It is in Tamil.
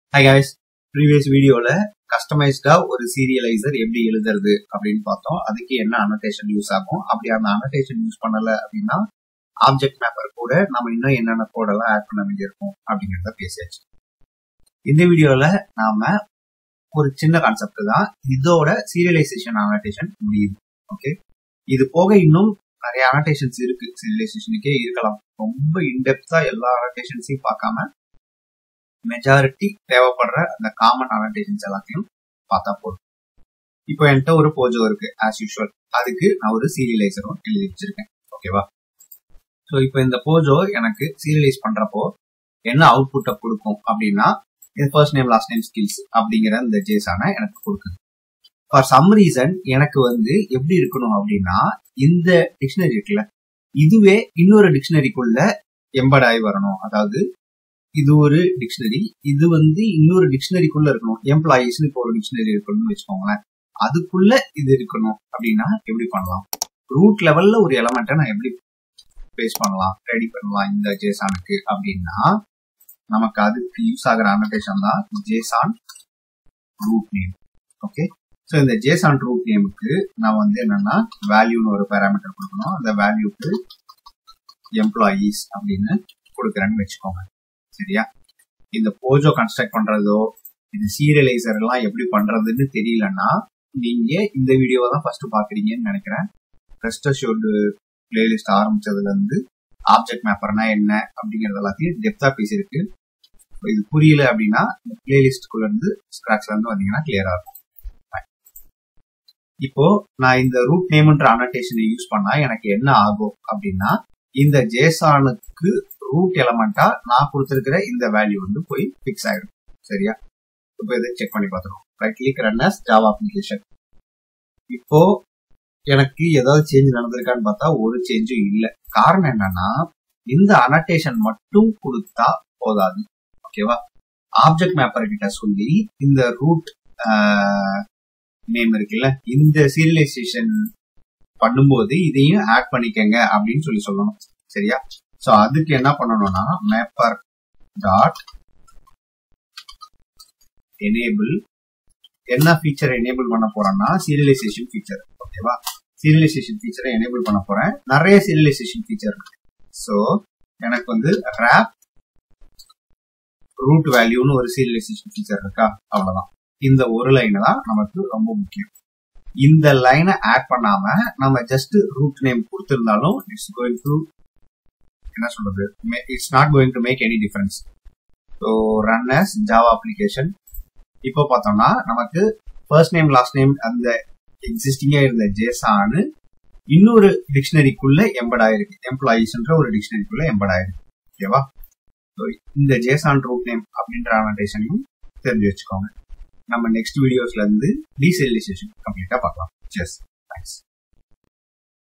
ஹை guys ப்ரீவியஸ் வீடியோல கஸ்டமைஸ்டா ஒரு சீரியலைசர் எப்படி எழுதுறது அப்படின்னு பார்த்தோம் அதுக்கு என்ன அனோடேஷன் யூஸ் ஆகும் அப்படி அந்த அனோடேஷன் யூஸ் பண்ணல அப்படின்னா ஆப்ஜெக்ட் மேப்பர் கூட நம்ம இன்னும் என்னென்ன கோடெல்லாம் ஆட் பண்ண வேண்டியிருக்கும் அப்படிங்கிறத பேசியாச்சு இந்த வீடியோல நாம ஒரு சின்ன கான்செப்ட் தான் இதோட சீரியலைசேஷன் அனோடேஷன் முடியுது ஓகே இது போக இன்னும் நிறைய அனோடேஷன்ஸ் இருக்கு சீரியலைசேஷனுக்கே இருக்கலாம் ரொம்ப இன்டெப்தா எல்லா அனோடேஷன்ஸையும் பார்க்காம மெஜாரிட்டி தேவைப்படுற அந்த காமன் அனோடேஷன்ஸ் எல்லாத்தையும் பார்த்தா போதும் இப்போ என்கிட்ட ஒரு போஜோ இருக்கு ஆஸ் யூஷுவல் அதுக்கு நான் ஒரு சீரியலைசரும் எழுதி வச்சிருக்கேன் ஓகேவா ஸோ இப்போ இந்த போஜோ எனக்கு சீரியலைஸ் பண்றப்போ என்ன அவுட்புட்டை கொடுக்கும் அப்படின்னா இது first name last name skills அப்படிங்கிற இந்த ஜேஸான எனக்கு கொடுக்குது ஃபார் சம் ரீசன் எனக்கு வந்து எப்படி இருக்கணும் அப்படின்னா இந்த டிக்ஷனரி இருக்குல்ல இதுவே இன்னொரு டிக்ஷனரிக்குள்ள எம்பட் ஆகி வரணும் அதாவது இது ஒரு டிக்ஷனரி இது வந்து இன்னொரு டிக்ஷனரிக்குள்ள இருக்கணும் எம்ப்ளாயீஸ்னு இப்போ ஒரு டிக்ஷனரி இருக்கணும்னு வச்சுக்கோங்களேன் அதுக்குள்ள இது இருக்கணும் அப்படின்னா எப்படி பண்ணலாம் ரூட் லெவல்ல ஒரு எலமெண்ட்டை நான் எப்படி பேஸ் பண்ணலாம் ரெடி பண்ணலாம் இந்த ஜேசானுக்கு அப்படின்னா நமக்கு அதுக்கு யூஸ் ஆகிற அனோடேஷன் தான் JSON root name okay so இந்த ஜேசான் ரூட் நேமுக்கு நான் வந்து என்னன்னா வேல்யூன்னு ஒரு பேராமீட்டர் கொடுக்கணும் அந்த வேல்யூக்கு எம்ப்ளாயீஸ் அப்படின்னு கொடுக்குறேன்னு வச்சுக்கோங்க சரியா இந்த போஜோ கன்ஸ்ட்ரக்ட் பண்றதோ இந்த சீரியலைசர் எல்லாம் எப்படி பண்றதுன்னு தெரியலன்னா நீங்க இந்த வீடியோவை தான் ஃபர்ஸ்ட் பாக்குறீங்கன்னு நினைக்கிறேன் ரெஸ்ட் ஷோல்டு பிளேலிஸ்ட் ஆரம்பிச்சதுல இருந்து ஆப்ஜெக்ட் மேப்பர்னா என்ன அப்படிங்கறது எல்லாத்தையும் டெப்தா பேசியிருக்கு இது புரியல அப்படின்னா இந்த பிளேலிஸ்டுக்குள்ள இருந்து ஸ்கிராச்ல இருந்து வந்தீங்கன்னா கிளியரா இருக்கும் இப்போ நான் இந்த ரூட் நேம்ன்ற அனோடேஷனை யூஸ் பண்ணா எனக்கு என்ன ஆகும் அப்படின்னா இந்த ஜேசானுக்கு ரூட் எலமெண்டா நான் கொடுத்துருக்கிற இந்த வேல்யூ வந்து போய் பிக்ஸ் ஆயிடும் சரியா இப்போ இதை செக் பண்ணி பார்த்துருவோம் right click run as Java application இப்போ எனக்கு ஏதாவது சேஞ்ச் நடந்திருக்கான்னு பார்த்தா ஒரு சேஞ்சும் இல்லை காரணம் என்னன்னா இந்த அனோடேஷன் மட்டும் கொடுத்தா போதாது ஓகேவா ஆப்ஜெக்ட் மேப்பர் கிட்ட சொல்லி இந்த ரூட் நேம் இருக்குல்ல இந்த சீரியலைசேஷன் பண்ணும்போது இதையும் ஆட் பண்ணிக்கங்க அப்படின்னு சொல்லி சொல்லணும் சரியா சோ அதுக்கு என்ன பண்ணணும்னா மேப்பர் டாட் எனேபிள் என்ன ஃபீச்சர் எனேபிள் பண்ண போறேன்னா சீரியலைசேஷன் ஃபீச்சர் ஓகேவா சீரியலைசேஷன் ஃபீச்சரை எனேபிள் பண்ண போறேன் நிறைய சீரியலைசேஷன் ஃபீச்சர் இருக்கு ஸோ எனக்கு வந்து ரேப் ரூட் வேல்யூன்னு ஒரு சீரியலைசேஷன் ஃபீச்சர் இருக்கா அவ்வளவுதான் இந்த ஒரு லைன் தான் நமக்கு ரொம்ப முக்கியம் இந்த லைனை ஆட் பண்ணாம நம்ம ஜஸ்ட் ரூட் நேம் கொடுத்திருந்தாலும் இட்ஸ் கோயிங் டு என்ன சொல்றது it's not going to make any difference so run as Java application இப்போ பார்த்தோம்னா நமக்கு ஃபர்ஸ்ட் நேம் லாஸ்ட் நேம் அந்த எக்ஸிஸ்டிங்கா இருந்த ஜேசானு இன்னொரு டிக்ஷனரிக்குள்ள எம்பட் ஆயிருக்கு எம்ப்ளாயீஸ்ன்ற ஒரு டிக்ஷனரிக்குள்ள எம்பட் ஆயிருக்கு ஓகேவா இந்த ஜேசான் ரூட் நேம் அப்படின்ற அனோடேஷனையும் தெரிஞ்சு வச்சுக்கோங்க நம்ம நெக்ஸ்ட் வீடியோஸ்ல இருந்து டீசெலிசேஷன் கம்ப்ளீட்டா பார்க்கலாம் செஸ்